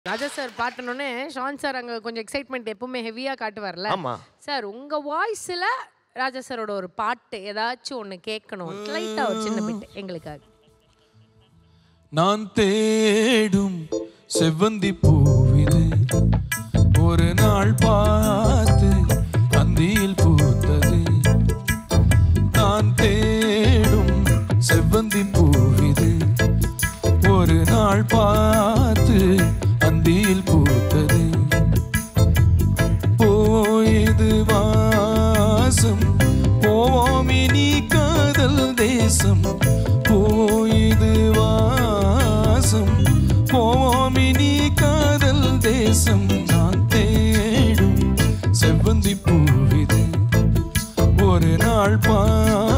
ராஜா sir பாட்டணுன்னே Shaan sir அங்க கொஞ்சம் எக்ஸைட்மெண்ட் எப்பவுமே ஹெவியா காட்டுவார்ல ஆமா சார் உங்க வாய்ஸ்ல ராஜா சாரோட ஒரு பாட்டு ஏதாச்சும் ஒண்ணு கேட்கணும் லைட்டா ஒரு சின்ன பிட் எங்களுக்காக நான் தேடும் செவ்வந்தி பூவிது ஒரு நாள் பார்த்து அந்தியில் பூத்தது நான் தேடும் செவ்வந்தி பூவிது ஒரு நாள் பார்த்து அந்தியில் பூத்தது போயது வாசம் போவோம் இனி காதல் தேசம் போயது வாசம் போவோம் இனி காதல் தேசம் நான் தேடும் செவ்வந்தி பூவிது ஒரு நாள் பா